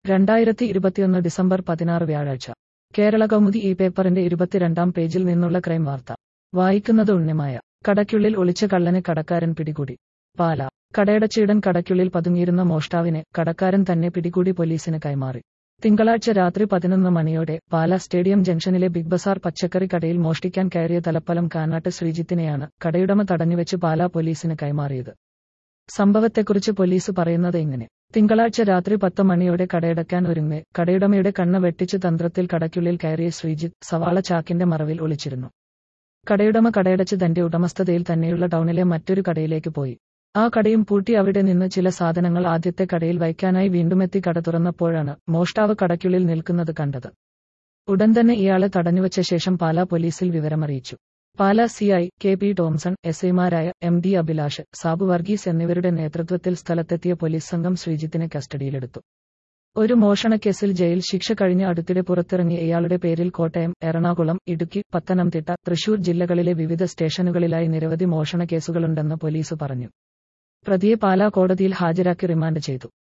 രണ്ടായിരത്തി ഇരുപത്തിയൊന്ന് ഡിസംബർ പതിനാറ് വ്യാഴാഴ്ച കേരള കൗമുദി ഈ പേപ്പറിന്റെ ഇരുപത്തിരണ്ടാം പേജിൽ നിന്നുള്ള ക്രൈം വാർത്ത വായിക്കുന്നത് ഉണ്ണിമായ കടയ്ക്കുള്ളിൽ ഒളിച്ച കള്ളനെ കടക്കാരൻ പിടികൂടി പാല കടയടച്ചീടൻ കടയ്ക്കുള്ളിൽ പതുങ്ങിയിരുന്ന മോഷ്ടാവിനെ കടക്കാരൻ തന്നെ പിടികൂടി പോലീസിന് കൈമാറി തിങ്കളാഴ്ച രാത്രി പതിനൊന്ന് മണിയോടെ പാല സ്റ്റേഡിയം ജംഗ്ഷനിലെ ബിഗ് ബസാർ പച്ചക്കറി കടയിൽ മോഷ്ടിക്കാൻ കയറിയ തലപ്പലം കാനാട്ട് ശ്രീജിത്തിനെയാണ് കടയുടമ തടഞ്ഞുവെച്ച് പാല പോലീസിന് കൈമാറിയത് സംഭവത്തെക്കുറിച്ച് പോലീസ് പറയുന്നത് ഇങ്ങനെ തിങ്കളാഴ്ച രാത്രി പത്ത് മണിയോടെ കടയടക്കാൻ ഒരുങ്ങെ കടയുടമയുടെ കണ്ണ് വെട്ടിച്ച് തന്ത്രത്തിൽ കടയ്ക്കുള്ളിൽ കയറിയ ശ്രീജിത്ത് സവാള ചാക്കിന്റെ മറവിൽ ഒളിച്ചിരുന്നു കടയുടമ കടയടച്ച് തന്റെ ഉടമസ്ഥതയിൽ തന്നെയുള്ള ടൗണിലെ മറ്റൊരു കടയിലേക്ക് പോയി ആ കടയും പൂട്ടി അവിടെ നിന്ന് ചില സാധനങ്ങൾ ആദ്യത്തെ കടയിൽ വയ്ക്കാനായി വീണ്ടുമെത്തി കട തുറന്നപ്പോഴാണ് മോഷ്ടാവ് കടയ്ക്കുള്ളിൽ നിൽക്കുന്നത് കണ്ടത് ഉടൻ തന്നെ ഇയാളെ തടഞ്ഞുവച്ച ശേഷം പാലാ പോലീസിൽ വിവരമറിയിച്ചു Pala CI K P Thomson S ഐമാരായ എം ഡി അഭിലാഷ് സാബു വർഗീസ് എന്നിവരുടെ നേതൃത്വത്തിൽ സ്ഥലത്തെത്തിയ പോലീസ് സംഘം ശ്രീജിത്തിനെ കസ്റ്റഡിയിലെടുത്തു ഒരു മോഷണക്കേസിൽ ജയിൽ ശിക്ഷ കഴിഞ്ഞ് അടുത്തിടെ പുറത്തിറങ്ങിയ ഇയാളുടെ പേരിൽ കോട്ടയം എറണാകുളം ഇടുക്കി പത്തനംതിട്ട തൃശൂർ ജില്ലകളിലെ വിവിധ സ്റ്റേഷനുകളിലായി നിരവധി മോഷണ കേസുകളുണ്ടെന്ന് പോലീസ് പറഞ്ഞു പ്രതിയെ പാലാ കോടതിയിൽ ഹാജരാക്കി റിമാൻഡ് ചെയ്തു